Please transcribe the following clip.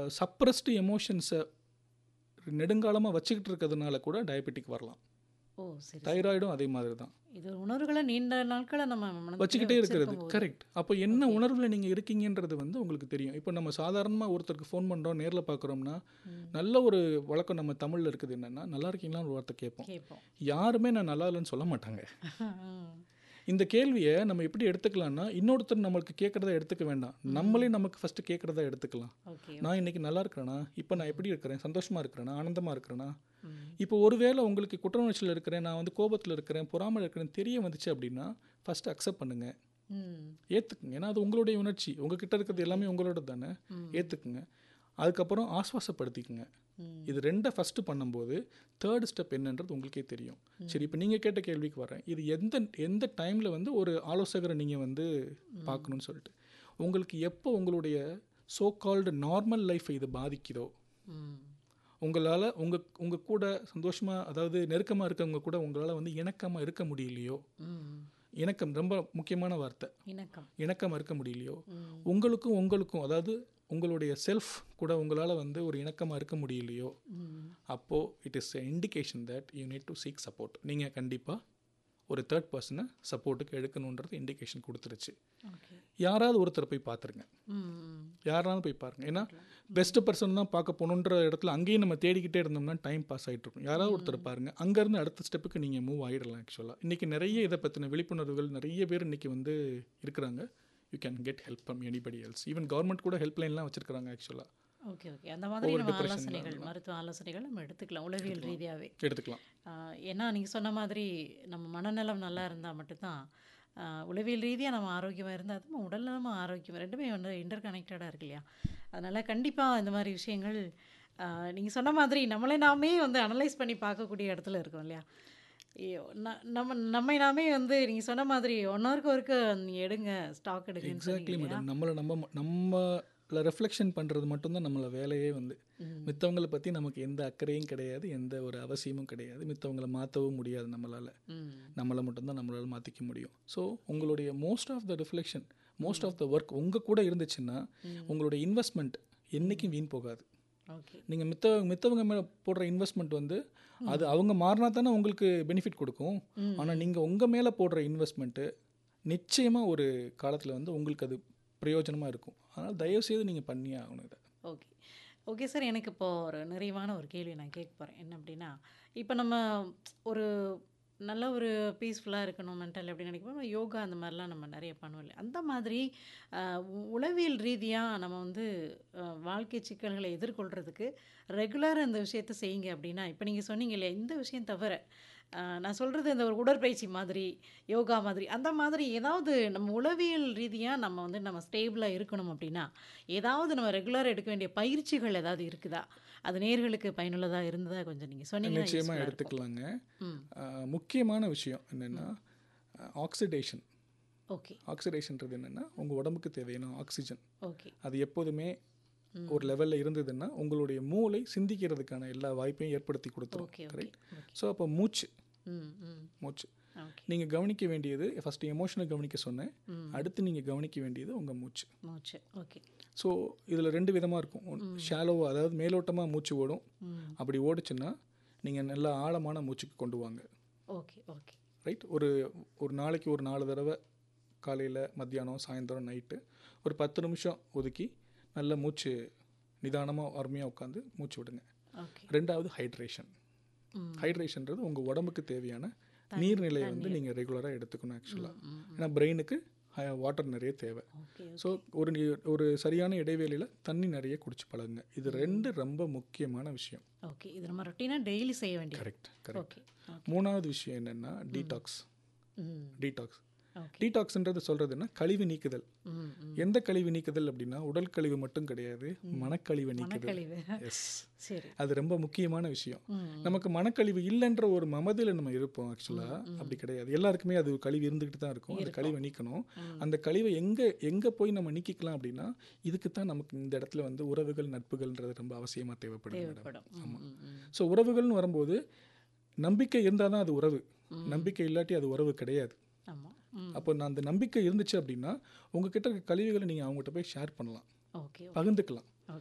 Suppressed எமோஷன்ஸை நெடுங்காலமாக வச்சுக்கிட்டு இருக்கிறதுனால கூட டயபெட்டிக் வரலாம் ஓ சரி தைராய்டும் அதே மாதிரி தான் இது உணர்வுகளை நீண்ட நாட்களை நம்ம மனதுக்குள்ளே வச்சுக்கிட்டே இருக்கிறது வச்சிருக்கும் போது. கரெக்ட் அப்போ என்ன உணர்வில் நீங்கள் இருக்கீங்கன்றது வந்து உங்களுக்கு தெரியும் இப்போ நம்ம சாதாரணமாக ஒருத்தருக்கு ஃபோன் பண்ணுறோம் நேரில் பார்க்குறோம்னா நல்ல ஒரு வழக்கம் நம்ம தமிழில் இருக்குது என்னென்னா நல்லா இருக்கீங்களான்னு ஒரு வார்த்தை கேட்போம் கேட்போம் யாருமே நான் நல்லா இல்லைன்னு சொல்ல மாட்டாங்க இந்த கேள்வியை நம்ம எப்படி எடுத்துக்கலாம்னா இன்னொருத்தர் நம்மளுக்கு கேட்குறத எடுத்துக்க வேண்டாம் நம்மளே நமக்கு ஃபஸ்ட்டு கேட்குறத எடுத்துக்கலாம் ஓகே நான் இன்னைக்கு நல்லா இருக்கிறேனா இப்போ நான் எப்படி இருக்கிறேன் சந்தோஷமாக இருக்கிறேனா ஆனந்தமாக இருக்கிறேனா இப்போ ஒருவேளை உங்களுக்கு குற்ற உணர்ச்சியில் இருக்கிறேன் நான் வந்து கோபத்தில் இருக்கிறேன் பொறாமல் இருக்கிறேன்னு தெரிய வந்துச்சு அப்படின்னா ஃபஸ்ட்டு அக்செப்ட் பண்ணுங்க ம் ஏற்றுக்குங்க ஏன்னா அது உங்களுடைய உணர்ச்சி உங்ககிட்ட இருக்கிறது எல்லாமே உங்களோட தானே ஏற்றுக்குங்க அதுக்கப்புறம் ஆஸ்வாசப்படுத்திக்குங்க ம். இது ரெண்டை ஃபஸ்ட்டு பண்ணும்போது தேர்ட் ஸ்டெப் என்னன்றது உங்களுக்கே தெரியும் சரி இப்போ நீங்கள் கேட்ட கேள்விக்கு வரேன் இது எந்த எந்த டைமில் வந்து ஒரு ஆலோசகரை நீங்கள் வந்து பார்க்கணும்னு சொல்லிட்டு உங்களுக்கு எப்போ உங்களுடைய சோ கால்டு நார்மல் லைஃப்பை இது பாதிக்குதோ ம் உங்களால் உங்கள் உங்கள் கூட சந்தோஷமாக அதாவது நெருக்கமாக இருக்கவங்க கூட உங்களால் வந்து இணக்கமாக இருக்க முடியலையோ ம் இணக்கம் ரொம்ப முக்கியமான வார்த்தை இணக்கம் இணக்கமாக இருக்க முடியலையோ ம் உங்களுக்கும் உங்களுக்கும் அதாவது உங்களுடைய செல்ஃப் கூட உங்களால் வந்து ஒரு இணக்கமாக இருக்க முடியலையோ ம் அப்போது it is a indication that you need to seek support நீங்கள் கண்டிப்பாக ஒரு தேர்ட் பர்சனை சப்போர்ட்டுக்கு எடுக்கணுன்றது இண்டிகேஷன் கொடுத்துருச்சு ஓகே யாராவது ஒருத்தரை போய் பார்த்துருங்க ம் ம் யாராவது போய் பாருங்க ஏன்னா பெஸ்ட் பர்சன் தான் பார்க்க போகணுன்ற இடத்துல அங்கேயும் நம்ம தேடிக்கிட்டே இருந்தோம்னா டைம் பாஸ் ஆகிட்டு இருக்கும் யாராவது ஒருத்தர் பாருங்க அங்கேருந்து அடுத்த ஸ்டெப்புக்கு நீங்கள் மூவ் ஆகிடலாம் ஆக்சுவலாக இன்றைக்கி நிறைய இதை பற்றின விழிப்புணர்வுகள் நிறைய பேர் இன்றைக்கி வந்து இருக்கிறாங்க you can get help from anybody else even government கூட ஹெல்ப்லைன்லாம் வச்சுருக்காங்க ஆக்சுவலாக ஓகே ஓகே அந்த மாதிரி Over நம்ம depression ஆலோசனைகள் மருத்துவ ஆலோசனைகள் நம்ம எடுத்துக்கலாம் உளவியல் ரீதியாகவே எடுத்துக்கலாம் ஏன்னா நீங்கள் சொன்ன மாதிரி நம்ம மனநலம் நல்லா இருந்தால் மட்டும்தான் ஆஹ், உளவியல் ரீதியாக நம்ம ஆரோக்கியமாக இருந்தால் அது நம்ம உடல்நலமும் ஆரோக்கியம் ரெண்டுமே வந்து இன்டர் கனெக்டடாக இருக்கு இல்லையா அதனால் கண்டிப்பாக இந்த மாதிரி விஷயங்கள் நீங்கள் சொன்ன மாதிரி நம்மளை நாமே வந்து அனலைஸ் பண்ணி பார்க்கக்கூடிய இடத்துல இருக்கோம் இல்லையா ஐயோ, ந- நம்ம நம்மை நாமே வந்து நீங்கள் சொன்ன மாதிரி ஒன் ஹவருக்கு ஒருக்கு நீங்கள் எடுங்க ஸ்டாக் எடுங்கன்னு எக்ஸாக்ட்லி சொன்னீங்க இல்லையா? மேடம் நம்மளை நம்ம நம்மள ரெஃப்ளெக்ஷன் பண்ணுறது மட்டும்தான் நம்மள வேலையே வந்து மித்தவங்களை பற்றி நமக்கு எந்த அக்கறையும் கிடையாது எந்த ஒரு அவசியமும் கிடையாது மித்தவங்களை மாற்றவும் முடியாது நம்மளால் ம் நம்மளை மட்டும்தான் நம்மளால் மாற்றிக்க முடியும் ஸோ உங்களுடைய most of the reflection most of the work உங்கள் கூட இருந்துச்சுன்னா உங்களுடைய இன்வெஸ்ட்மெண்ட் என்றைக்கும் வீண் போகாது ஓகே நீங்கள் மித்த மித்தவங்க மேலே போடுற இன்வெஸ்ட்மெண்ட் வந்து அது அவங்க மாறினா தானே உங்களுக்கு பெனிஃபிட் கொடுக்கும் ஆனால் நீங்கள் உங்கள் மேலே போடுற இன்வெஸ்ட்மெண்ட்டு நிச்சயமாக ஒரு காலத்தில் வந்து உங்களுக்கு அது பிரயோஜனமாக இருக்கும் அதனால் தயவுசெய்து நீங்கள் பண்ணியே ஆகணும் இதை ஓகே ஓகே சார் எனக்கு இப்போ ஒரு நிறைவான ஒரு கேள்வி நான் கேட்க போகிறேன் என்ன அப்படின்னா இப்போ நம்ம ஒரு நல்ல ஒரு பீஸ்ஃபுல்லாக இருக்கணும் மென்டல் அப்படின்னு நினைக்கும் யோகா அந்த மாதிரிலாம் நம்ம நிறைய பண்ணுவோம் இல்லையா அந்த மாதிரி ஆஹ், உ- உளவியல் ரீதியாக நம்ம வந்து ஆஹ், வாழ்க்கை சிக்கல்களை எதிர்கொள்கிறதுக்கு ரெகுலராக இந்த விஷயத்த செய்யுங்க அப்படின்னா இப்போ நீங்கள் சொன்னீங்க இல்லையா இந்த விஷயம் தவிர ஆஹ், நான் சொல்கிறது இந்த ஒரு உடற்பயிற்சி மாதிரி யோகா மாதிரி அந்த மாதிரி ஏதாவது நம்ம உளவியல் ரீதியாக நம்ம வந்து நம்ம ஸ்டேபிளாக இருக்கணும் அப்படின்னா ஏதாவது நம்ம ரெகுலராக எடுக்க வேண்டிய பயிற்சிகள் ஏதாவது இருக்குதா அது நேர்களுக்கு பயனுள்ளதாக இருந்ததா கொஞ்சம் நீங்கள் சொன்னீங்கன்னா நிச்சயமாக useful-ஆ இருக்கும். எடுத்துக்கலாங்க ம் ஆஹ், முக்கியமான விஷயம் என்னென்னா ஆக்சிடேஷன் ஓகே ஆக்சிடேஷன்றது என்னென்னா உங்கள் உடம்புக்கு தேவையான ஆக்சிஜன் ஓகே அது எப்போதுமே ஒரு லெவலில் இருந்ததுன்னா உங்களுடைய மூளை சிந்திக்கிறதுக்கான எல்லா வாய்ப்பையும் ஏற்படுத்தி கொடுத்துரும் ஓகே ஓகே கரெக்ட் ஸோ அப்போ மூச்சு ம் ம் மூச்சு ஓகே நீங்கள் கவனிக்க வேண்டியது ஃபஸ்ட்டு எமோஷனை கவனிக்க சொன்னேன் அடுத்து நீங்கள் கவனிக்க வேண்டியது உங்கள் மூச்சு மூச்சு ஓகே ஸோ இதில் ரெண்டு விதமாக இருக்கும் ஷாலோவாக அதாவது மேலோட்டமாக மூச்சு ஓடும் ம் அப்படி ஓடுச்சுன்னா நீங்கள் நல்லா ஆழமான மூச்சுக்கு கொண்டு வாங்க ஓகே ஓகே ரைட் ஒரு ஒரு நாளைக்கு ஒரு நாலு தடவை காலையில் மத்தியானம் சாயந்தரம் நைட்டு ஒரு பத்து நிமிஷம் ஒதுக்கி நல்ல மூச்சு நிதானமாக அருமையாக உட்காந்து மூச்சு விடுங்க ஓகே ரெண்டாவது ஹைட்ரேஷன் ஹைட்ரேஷன்றது உங்கள் உடம்புக்கு தேவையான நீர்நிலையை வந்து நீங்கள் ரெகுலராக எடுத்துக்கணும் ஆக்சுவலாக ஏன்னா பிரெயினுக்கு வாட்டர் நிறைய தேவை ஓகே ஸோ ஒரு நீ- ஒரு சரியான இடைவேளையில் தண்ணி நிறைய குடிச்சு பழகுங்க இது ரெண்டு ரொம்ப முக்கியமான விஷயம் ஓகே இது நம்ம ரொட்டீனாக டெய்லி செய்ய வேண்டியது கரெக்ட் கரெக்ட் ஓகே மூணாவது விஷயம் என்னென்னா டீடாக்ஸ் ம் டீடாக்ஸ் ஓகே டீடாக்ஸ்ன்றது சொல்கிறதுன்னா கழிவு நீக்குதல் ம் ம் எந்த கழிவு நீக்குதல் அப்படின்னா உடல் கழிவு மட்டும் கிடையாது மனக்கழிவு நீக்குதல் மனக்கழிவு எஸ் சரி அது ரொம்ப முக்கியமான விஷயம் ம் நமக்கு மனக்கழிவு இல்லைன்ற ஒரு மமதியில் நம்ம இருப்போம் ஆக்சுவலாக அப்படி கிடையாது எல்லாருக்குமே அது கழிவு இருந்துக்கிட்டு தான் இருக்கும் அந்த கழிவை நீக்கணும் அந்த கழிவை எங்கே எங்கே போய் நம்ம நீக்கிக்கலாம் அப்படின்னா இதுக்கு தான் நமக்கு இந்த இடத்துல வந்து உறவுகள் நட்புகள்ன்றது ரொம்ப அவசியமாக தேவைப்படுது மேடம் தேவைப்படும் ம், ம், ம். ஸோ உறவுகள்னு வரும்போது நம்பிக்கை இருந்தால் தான் அது உறவு நம்பிக்கை இல்லாட்டி அது உறவு கிடையாது ஆமாம் ம் அப்போ நான் அந்த நம்பிக்கை இருந்துச்சு அப்படின்னா உங்ககிட்ட இருக்க கழிவுகளை நீங்கள் அவங்ககிட்ட போய் ஷேர் பண்ணலாம் ஓகே பகிர்ந்துக்கலாம்